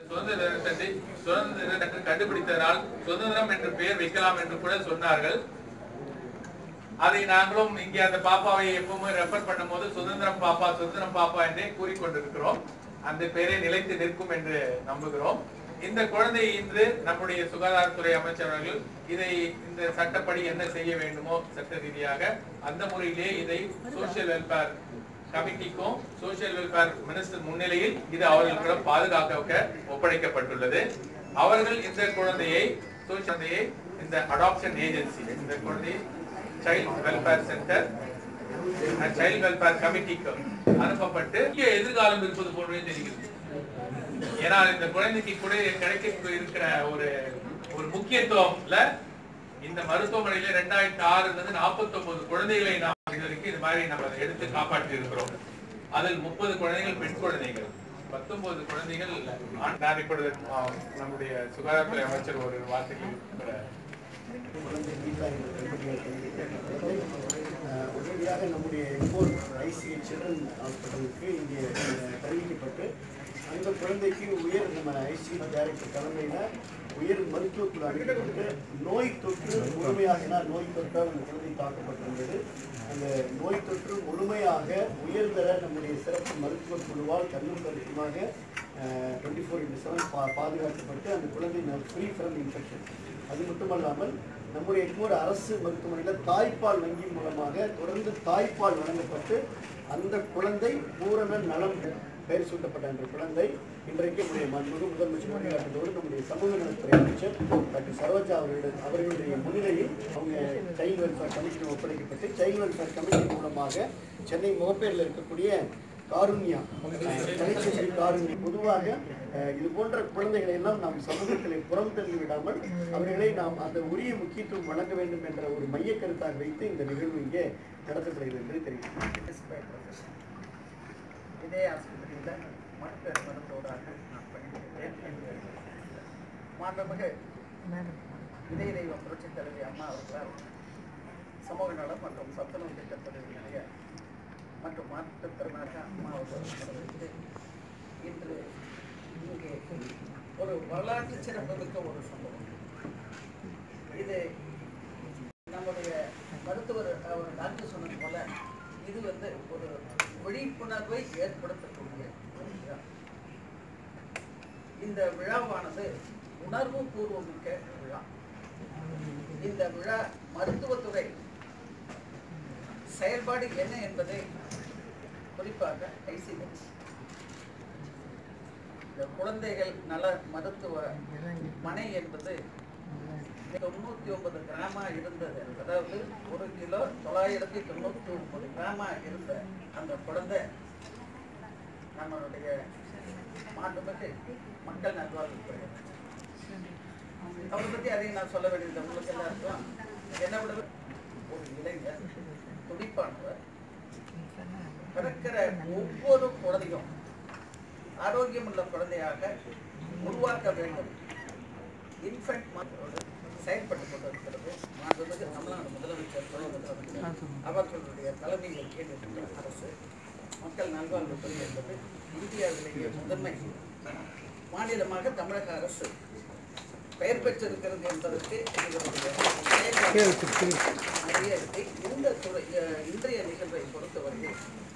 சுதந்திர தினத்தை சுதந்திர தினத்தை கண்டுபிடித்ததனால் சுதந்திரம் என்று பெயர் வைக்கலாம் என்று கூட சொன்னார்கள் அதை நாங்களும் இங்கே அந்த பாப்பாவை எப்பவுமே ரெஃபர் பண்ணும்போது சுதந்திரம் பாப்பா சுதந்திரம் பாப்பா என்றே கூறிக்கொண்டிருக்கிறோம் அந்த பெயரே நிலைத்து நிற்கும் என்று நம்புகிறோம் இந்த குழந்தை இன்று நம்முடைய சுகாதாரத்துறை அமைச்சர் அவர்கள் இதை இந்த சட்டப்படி என்ன செய்ய வேண்டுமோ சட்ட ரீதியாக அந்த முறையிலே இதை சோசியல் வெல்ஃபேர் கமிட்டிக்கும் சோசியல் வெல்ஃபேர் மினிஸ்டர் முன்னிலையில் இது அவர்களிடம் பாதுகாக்க ஒப்படைக்கப்பட்டுள்ளது அவர்கள் இந்த குழந்தையை social குழந்தையை இந்த அடாப்ஷன் ஏஜென்சி இந்த குழந்தையை child welfare centre child welfare கமிட்டிக்கு அனுப்பப்பட்டு இங்கே எதிர்காலம் இருப்பது போன்றே தெரிகிறது ஏன்னா இந்த குழந்தைக்கு கூட கிடைக்க இருக்கிற ஒரு ஒரு முக்கியத்துவம்ல இந்த மருத்துவமனையில ரெண்டாயிரத்தி ஆறுல இருந்து நாற்பத்தி ஒன்பது குழந்தைகளை நாம் இது வரைக்கும் இது மாதிரி நம்ம எடுத்து காப்பாற்றி இருக்கிறோம் அதில் முப்பது குழந்தைகள் பெண் குழந்தைகள் பத்தொன்பது குழந்தைகள் ஆண் நான் இப்பொழுது ஆ, நம்முடைய சுகாதாரத்துறை அமைச்சர் ஒரு வார்த்தைகள் குழந்தை கீதா என்ற பெண்மணியை சந்தித்து, அஹ், உடனடியாக நம்முடைய எங்கோர் ஐசிஐ சில்ட்ரன் ஹாஸ்பிட்டலுக்கு இங்கே அஹ், தெரிவிக்கப்பட்டு அந்த குழந்தைக்கு உயர் நம்ம ஐசிஐ டைரக்டர் தலைமையில் உயர் மருத்துவக்குழு அனுப்பப்பட்டு நோய் தொற்று முழுமையாக ஏன்னா நோய் தொற்றால் அந்த குழந்தை தாக்கப்பட்டிருந்தது அந்த நோய் தொற்று முழுமையாக உயர்தர நம்முடைய சிறப்பு மருத்துவ குழுவால் கண்ணும் கருத்துமாக டுவெண்ட்டி ஃபோர் இன்ட்டு செவன் பா பாதுகாக்கப்பட்டு அந்த குழந்தை ஃப்ரீ ஃப்ரம் இன்ஃபெக்ஷன் அது மட்டுமல்லாமல் நம்முடைய இன்னொரு அரசு மருத்துவமனையில் தாய்ப்பால் வங்கி மூலமாக தொடர்ந்து தாய்ப்பால் வழங்கப்பட்டு அந்த குழந்தை பூரண நலம் பெயர் சூட்டப்பட்ட அந்த குழந்தை இன்றைக்கு நம்முடைய மாண்புமிகு முதலமைச்சர் வழிகாட்டுதோடு நம்முடைய சமூக நலத்துறை அமைச்சர் டாக்டர் சரோஜா அவர்களிடம் அவர்களுடைய முன்னிலையில் அவங்க சைல்டு வெல்ஃபேர் கமிஷன் ஒப்படைக்கப்பட்டு சைல்டு வெல்ஃபேர் கமிஷன் மூலமாக சென்னை முகப்பேரில் இருக்கக்கூடிய காருண்யா கலைச்செல்வி காருண்யா பொதுவாக அஹ், இது போன்ற குழந்தைகளை எல்லாம் நாம் சமூகத்திலே புறம் தள்ளி விடாமல் அவர்களை நாம் அந்த உரிய முக்கியத்துவம் வழங்க வேண்டும் என்ற ஒரு மைய கருத்தாக வைத்து இந்த நிகழ்வு இங்கே நடத்தப்படுகிறது என்று தெரிவிக்கிறேன் இதே ஆஸ்பத்திரியில் மருத்துவ மருத்துவராக நான் பணிபுரிகிறேன் மாண்புமிகு இதய தெய்வம் புரட்சித் தலைவி அம்மா அவர்களால் சமூக நலம் மற்றும் சத்துணவு திட்டத்துறை நிலைய மற்றும் மாற்றுத்திறனாக அம்மா அவர்கள் வரவேற்று இன்று இங்கே ஒரு வரலாற்று சிறப்புமிக்க ஒரு சம்பவம் இது நம்முடைய மருத்துவர் அவர் டாக்டர் சொன்னது போல இது வந்து ஒரு விழிப்புணர்வை ஏற்படுத்தக்கூடிய ஒரு விழா இந்த விழாவானது உணர்வு பூர்வமிக்க விழா இந்த விழா மருத்துவத்துறை செயல்பாடு என்ன என்பதை குறிப்பாக ஐசிஎச் இந்த குழந்தைகள் நல மருத்துவ மனை என்பது தொண்ணூத்தி ஒன்பது கிராமா இருந்தது அதாவது ஒரு கிலோ தொள்ளாயிரத்தி தொண்ணூத்தி ஒன்பது கிராமா இருந்த அந்த குழந்தை நம்மளுடைய மாண்புமிகு மக்கள் நல்வாழ்வுத்துறை அவரை பத்தி அதையும் நான் சொல்ல வேண்டியது உங்களுக்கு எல்லாருக்கும் என்ன விட ஒரு இளைஞர் துடிப்பானவர் பிறக்கிற ஒவ்வொரு குழந்தையும் ஆரோக்கியமுள்ள குழந்தையாக உருவாக்க வேண்டும் இன்ஃபென்ட் மருத்துவோடு செயல்பட்டு கொண்டிருக்கிறது மாண்புமிகு தமிழ்நாடு முதலமைச்சர் துணை முதலமைச்சர் அவர்களுடைய தலைமையில் கேட்டிருக்கிற அரசு மக்கள் நல்வாழ்வுத்துறை என்பது இந்தியாவிலேயே முதன்மை மாநிலமாக தமிழக அரசு பெயர் பெற்றிருக்கிறது என்பதற்கு இதனுடைய செயல்பாடு அறியத்தை இந்த துறை அஹ், இன்றைய நிகழ்வை பொறுத்தவரையில்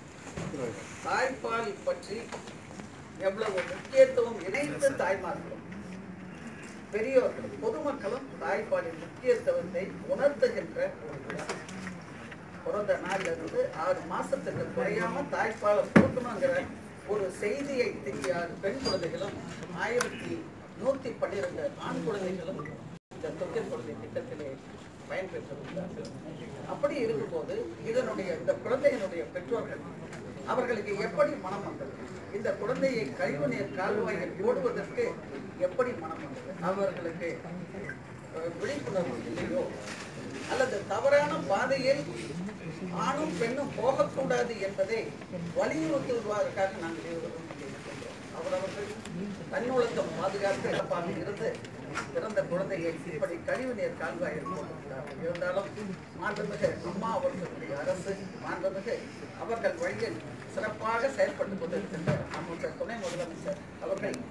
தாய்ப்பால் பற்றி எவ்வளவு முக்கியத்துவம் இணைந்த தாய்மார்களும் பெரியோர்களும் பொதுமக்களும் தாய்ப்பாலின் முக்கியத்துவத்தை உணர்த்துகின்ற ஒரு விழா பிறந்த நாள்ல இருந்து ஆறு மாசத்துக்கு குறையாம தாய்ப்பாலை கொடுக்கணுங்கிற ஒரு செய்தியை தெரியாத பெண் குழந்தைகளும் ஆயிரத்தி நூத்தி பன்னிரண்டு ஆண் குழந்தைகளும் இந்த தொட்டில் குழந்தை திட்டத்திலே பயன்பெற்றிருந்தார்கள் அப்படி இருக்கும்போது இதனுடைய இந்த குழந்தையினுடைய பெற்றோர்கள் அவர்களுக்கு எப்படி மனம் வந்தது இந்த குழந்தையை கழிவு நீர் கால்வாயில் போடுவதற்கு எப்படி மனம் வந்தது அவர்களுக்கு அஹ், விழிப்புணர்வு இல்லையோ அல்லது தவறான பாதையில் ஆணும் பெண்ணும் போகக்கூடாது என்பதை வலியுறுத்துவதற்காக நாங்கள் இருவரும் இங்கே இருக்கின்றோம். அவரவர்கள் தன்னொழுக்கம் பாதுகாத்து இறப்பாக இருந்து பிறந்த குழந்தையை இப்படி கழிவு நீர் கால்வாயில் போட்டுவிட்டார்கள் இருந்தாலும் மாண்புமிகு அம்மா அவர்களுடைய அரசு மாண்புமிகு அவர்கள் வழியில் சிறப்பாக செயல்பட்டு கொண்டிருக்கின்ற அமைச்சர் துணை முதலமைச்சர் அவர்கள்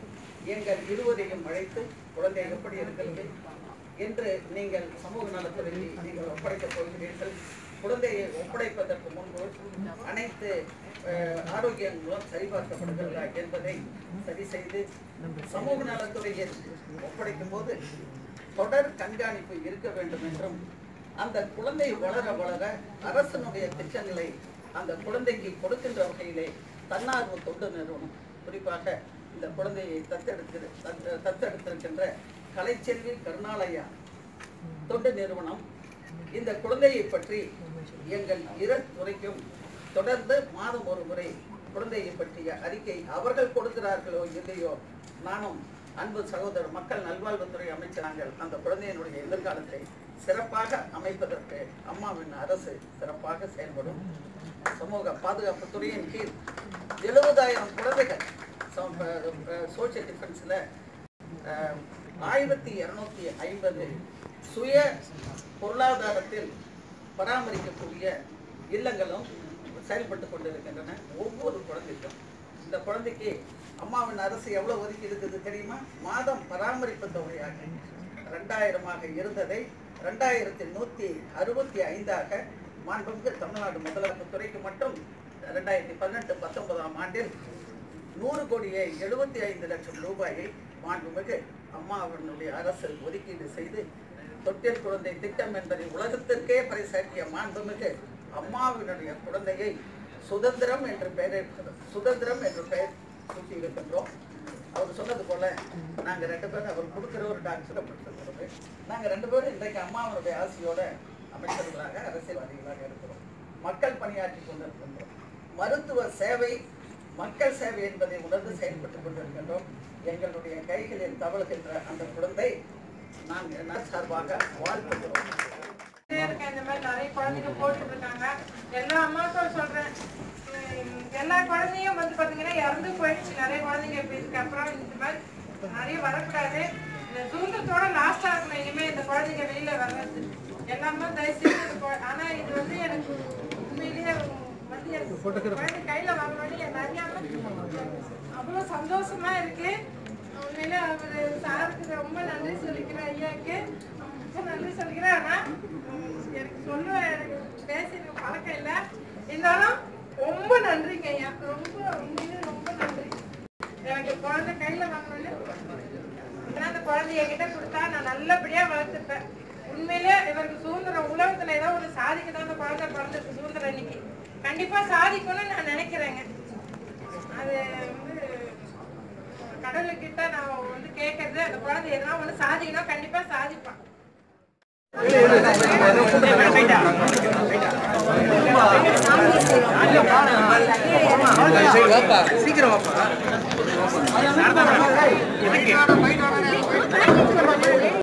எங்கள் இருவரையும் அழைத்து குழந்தை எப்படி இருக்கிறது என்று நீங்கள் சமூக நலத்துறையை நீங்கள் ஒப்படைக்கப் போகிறீர்கள் குழந்தையை ஒப்படைப்பதற்கு முன்பு அனைத்து அஹ், ஆரோக்கியங்களும் சரிபார்க்கப்படுகிறதா என்பதை சரி செய்து சமூக நலத்துறையில் ஒப்படைக்கும் போது தொடர் கண்காணிப்பு இருக்க வேண்டும் என்றும் அந்த குழந்தை வளர வளர அரசனுடைய திட்டங்களை அந்த குழந்தைக்கு கொடுக்கின்ற வகையிலே தன்னார்வ தொண்டு நிறுவனம் குறிப்பாக இந்த குழந்தையை தத்தெடுத்து தத்து- தத்தெடுத்திருக்கின்ற கலைச்செல்வி கருணாலயா தொண்டு நிறுவனம் இந்த குழந்தையை பற்றி எங்கள் இரு துறைக்கும் தொடர்ந்து மாதம் ஒரு முறை குழந்தையை பற்றிய அறிக்கை அவர்கள் கொடுக்கிறார்களோ இல்லையோ நானும் அன்பு சகோதரர் மக்கள் நல்வாழ்வுத்துறை அமைச்சர் நாங்கள் அந்த குழந்தையினுடைய எதிர்காலத்தை சிறப்பாக அமைப்பதற்கு அம்மாவின் அரசு சிறப்பாக செயல்படும் சமூக பாதுகாப்பு துறையின் கீழ் எழுபதாயிரம் குழந்தைகள் சோசியல் டிஃபென்ஸில் ஆயிரத்தி இருநூத்தி ஐம்பது சுய பொருளாதாரத்தில் பராமரிக்கக்கூடிய இல்லங்களும் செயல்பட்டு கொண்டிருக்கின்றன ஒவ்வொரு குழந்தைக்கும் இந்த குழந்தைக்கு அம்மாவின் அரசு எவ்வளவு ஒதுக்கி இருக்குது தெரியுமா மாதம் பராமரிப்பு தொகையாக ரெண்டாயிரமாக இருந்ததை ரெண்டாயிரத்தி நூற்றி அறுபத்தி ஐந்தாக மாண்புமிகு தமிழ்நாடு முதலமைச்சர் துறைக்கு மட்டும் ரெண்டாயிரத்தி பதினெட்டு பத்தொன்பதாம் ஆண்டில் நூறு கோடியே எழுபத்தி ஐந்து லட்சம் ரூபாயை மாண்புமிகு அம்மாவினுடைய அரசு ஒதுக்கீடு செய்து தொட்டில் குழந்தை திட்டம் என்பதை உலகத்திற்கே பறைசாற்றிய மாண்புமிகு அம்மாவினுடைய குழந்தையை சுதந்திரம் என்று பெயர் சுதந்திரம் என்று பெயர் சூட்டி இருக்கின்றோம் அவர் சொன்னது போல நாங்க ரெண்டு பேரும் அவர் கொடுக்கிற ஒரு டாக்டர் படிச்சிருக்கிறது நாங்க ரெண்டு பேரும் இன்றைக்கு அம்மாவனுடைய ஆசையோட அமைச்சர்களாக அரசியல்வாதிகளாக இருக்கிறோம் மக்கள் பணியாற்றி கொண்டிருக்கின்றோம் மருத்துவ சேவை மக்கள் சேவை என்பதை உணர்ந்து செயல்பட்டுக் கொண்டிருக்கின்றோம் எங்களுடைய கைகளில் தவழுகின்ற அந்த குழந்தை நாங்கள் நான் சார்பாக வாழ்த்துகிறோம் இருக்கேன் இந்த மாதிரி நிறைய குழந்தைங்க போட்டுட்டு இருக்காங்க எல்லா அம்மாக்களும் சொல்றேன் உம், எல்லா குழந்தையும் வந்து பாத்தீங்கன்னா இறந்து போயிடுச்சு நிறைய குழந்தைங்க இப்ப இதுக்கப்புறம் இந்த மாதிரி நிறைய வரக்கூடாது இந்த சுதந்திரத்தோட லாஸ்டா இருக்கணும் இனிமே இந்த குழந்தைங்க வெளியில வர்றது எல்லாமே தயவு செய்து இந்த குழ- ஆனா இது வந்து எனக்கு உண்மையிலேயே வந்து எனக்கு குழந்தை கையில வாங்கணும்னு என் அறியாம அவ்வளவு சந்தோஷமா இருக்கு உண்மையிலே அவரு சாருக்கு ரொம்ப நன்றி சொல்லிக்கிறேன் ஐயாக்கு ரொம்ப நன்றி சொல்லிக்கிறேன் ஆனா உம், எனக்கு சொல்ல எனக்கு பேச எனக்கு பழக்கம் இல்லை இருந்தாலும் ரொம்ப நன்றிங்க ஐயா ரொம்ப உண்மையிலே ரொம்ப நன்றி எனக்கு குழந்தை கையில வாங்கணும்னு ஆனா அந்த குழந்தைய என்கிட்ட கொடுத்தா நான் நல்லபடியா வளர்த்துப்பேன் உண்மையிலே இவருக்கு சுதந்திரம் உலகத்துல ஏதோ ஒரு சாதிக்க தான் அந்த குழந்தை பிறந்திருக்கு சுதந்திரம் இன்னைக்கு கண்டிப்பா சாதிக்கணும்னு நான் நினைக்கிறேங்க அது வந்து கடவுள்கிட்ட நான் வந்து கேட்கறது அந்த குழந்தை எதனா ஒண்ணு சாதிக்கணும் கண்டிப்பா சாதிப்பான் சீக்கிரம் வாப்பா